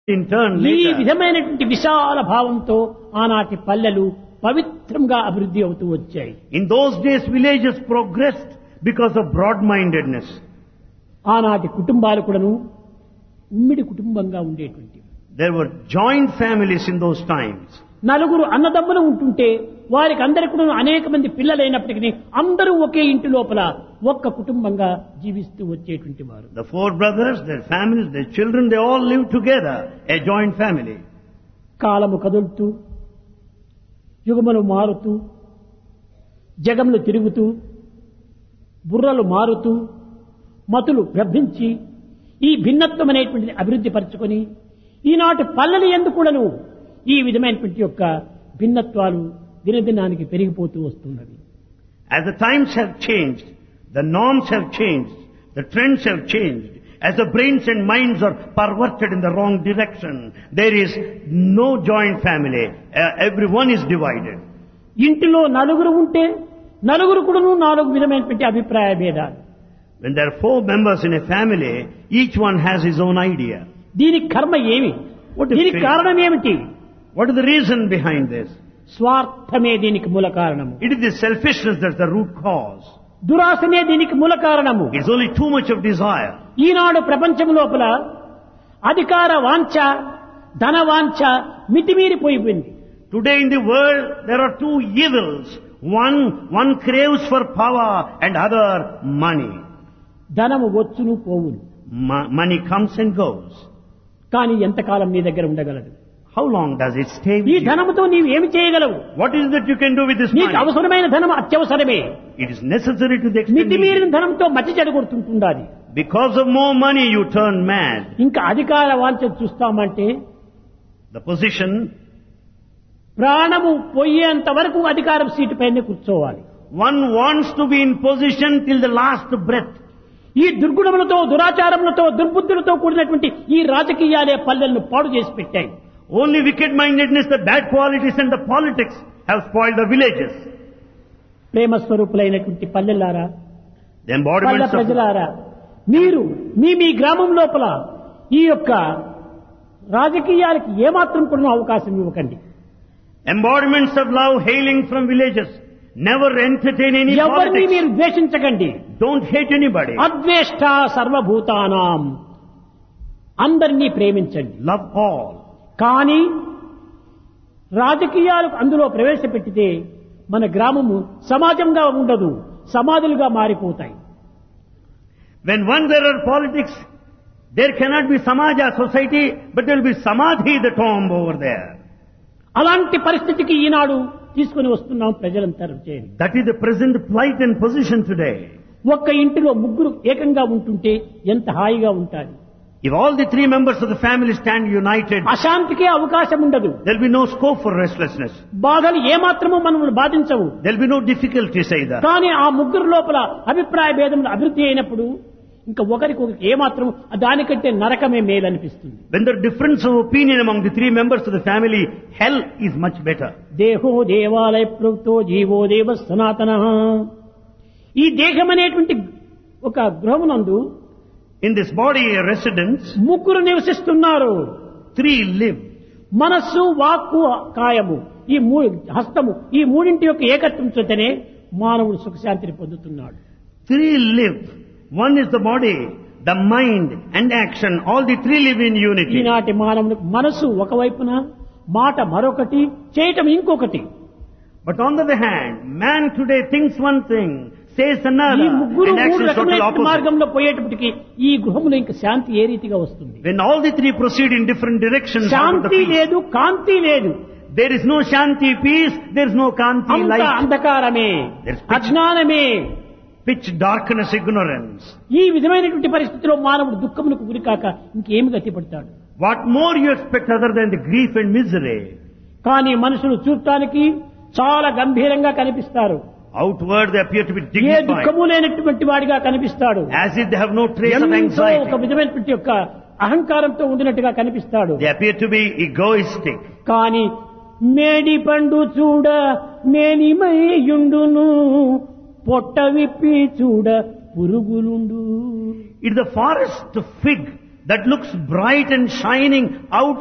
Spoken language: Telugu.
in turn ఈ later. విధమైనటువంటి విశాల భావంతో ఆనాటి పల్లెలు పవిత్రంగా అభివృద్ధి అవుతూ వచ్చాయి In those days, villages progressed because of broad-mindedness. ఆనాటి కుటుంబాలు కూడాను ఉమ్మిడి కుటుంబంగా ఉండేటువంటి There were joint families in those times. నలుగురు అన్నదమ్ములు ఉంటుంటే వారికి అందరికి కూడా అనేక మంది పిల్లలైనప్పటికీ అందరూ ఒకే ఇంటి లోపల ఒక్క కుటుంబంగా జీవిస్తూ వచ్చేటువంటి వారు The four brothers, their families, their children, they all lived together, a joint family. కాలము కదులుతూ యుగములు మారుతూ జగములు తిరుగుతూ బుర్రలు మారుతూ మతులు భ్రమించి ఈ భిన్నత్వం అనేటువంటిది అభివృద్ధి పరచుకొని ఈనాటి పల్లెలు ఎందుకులను ఈ విధమైనటువంటి యొక్క భిన్నత్వాలు దినదినానికి పెరిగిపోతూ వస్తున్నవి As the times have changed, the norms have changed, the trends have changed. As the brains and minds are perverted in the wrong direction, there is no joint family. Uh, everyone is divided. ఇంటిలో నలుగురు ఉంటే నలుగురు కూడాను నాలుగు విధమైనటువంటి అభిప్రాయ భేదాలు When there are four members in a family, each one has his own idea. దీనికి కర్మ ఏమి What is దీనికి fate? కారణం ఏమిటి What is the reason behind this? స్వార్థమే దీనికి మూల కారణము It is the selfishness that's the root cause. దురాశనే దీనికి మూల కారణము It's only too much of desire. ఈనాడు ప్రపంచం లోపల అధికార వాంఛ ధన వాంఛ మితిమీరిపోయిపోయింది Today in the world, there are two evils. One, one craves for power and other money. ధనము వచ్చును పోవును Mo- money comes and goes. కానీ ఎంతకాలం నీ దగ్గర ఉండగలదు How long does it stay ఈ with you? ధనముతో నీవు ఏమి చేయగలవు What is that you can do with this నీకు money? అవసరమైన ధనం అత్యవసరమే It is necessary to the extent మితిమీరిన needed. ధనంతో మతి చెడగొడుతుంటుండాలి Because of more money, you turn mad. ఇంకా అధికార వాంఛ చూస్తామంటే The position, ప్రాణము పోయేంత వరకు అధికారం సీటు పైన కూర్చోవాలి one wants to be in position till the last breath. ఈ దుర్గుణములతో దురాచారములతో దుర్బుద్ధులతో కూడినటువంటి ఈ రాజకీయాలే పల్లెలను పాడు చేసి పెట్టాయి Only wicked-mindedness, the bad qualities and the politics have spoiled the villages. Prema స్వరూపులైనటువంటి పల్లెలారా The పల్లె embodiments of ప్రజలారా మీరు మీ మీ గ్రామం లోపల ఈ యొక్క రాజకీయాలకి ఏమాత్రం కూడా అవకాశం ఇవ్వకండి embodiments of love hailing from villages. Never entertain any ఎవరిని politics. మీరు ద్వేషించకండి Don't hate anybody. అద్వేష్ట సర్వభూతానాం అందరినీ ప్రేమించండి Love all. కానీ రాజకీయాలకు అందులో ప్రవేశపెట్టితే మన గ్రామము సమాజంగా ఉండదు సమాధులుగా మారిపోతాయి When one there are politics, there cannot be samaja, society, but there will be samadhi, the tomb over there. అలాంటి పరిస్థితికి ఈనాడు తీసుకుని వస్తున్నాం ప్రజలంతా చేయండి That is the present plight and position today. ఒక్క ఇంటిలో ముగ్గురు ఏకంగా ఉంటుంటే ఎంత హాయిగా ఉంటారు If all the three members of the family stand united, అశాంతికే అవకాశం ఉండదు there will be no scope for restlessness. బాధలు ఏమాత్రమూ మనల్ని బాధించవు There will be no difficulties either. కానీ ఆ ముగ్గురు లోపల అభిప్రాయ భేదములు అభివృద్ధి అయినప్పుడు ఇంకా ఒకరికొకరికి ఏమాత్రం దానికంటే నరకమే మేలనిపిస్తుంది When there is difference of opinion among the three members of the family, hell is much better. దేహో దేవాలయ ప్రోక్తో జీవో దేవ సనాతన ఈ దేహం అనేటువంటి ఒక గృహమునందు In this body residence, ముగ్గురు నివసిస్తున్నారు three live. మనస్సు వాక్కు కాయము ఈ మూ హస్తము ఈ మూడింటి యొక్క ఏకత్వం చేతనే మానవుడు సుఖశాంతిని పొందుతున్నాడు Three live. One is the body, the mind and action. All the three live in unity. ఈనాటి మానవుడు మనసు ఒకవైపున మాట మరొకటి చేయటం ఇంకొకటి But on the other hand, man today thinks one thing, says ఈ another, ముగ్గురు and acts మూడు is totally రకమైన opposite. మార్గంలో పోయేటప్పటికి ఈ గృహంలో ఇంకా శాంతి ఏ రీతిగా వస్తుంది When all the three proceed in different directions, out of the Shanti peace, లేదు కాంతి లేదు there is no shanti peace, there is no kanti అంత light, అంధకారమే There's pitch. అజ్ఞానమే pitch darkness, ignorance. ఈ విధమైనటువంటి పరిస్థితిలో మానవుడు దుఃఖమునకు గురికాక ఇంకేమి గతిపడతాడు What more you expect other than the grief and misery? కానీ మనుషులు చూడటానికి చాలా గంభీరంగా కనిపిస్తారు Outward they appear to be A dignified, దుఃఖము లేనటువంటి వాడిగా కనిపిస్తాడు as if they have no trace of ఎంతో ఒక anxiety. విధమైనటువంటి యొక్క అహంకారంతో ఉండినట్టుగా కనిపిస్తాడు They appear to be egoistic. కాని మేడి పండు చూడ మేనిమయుండును పొట్ట విప్పి చూడ పురుగులుండు It's the forest fig that looks bright and shining out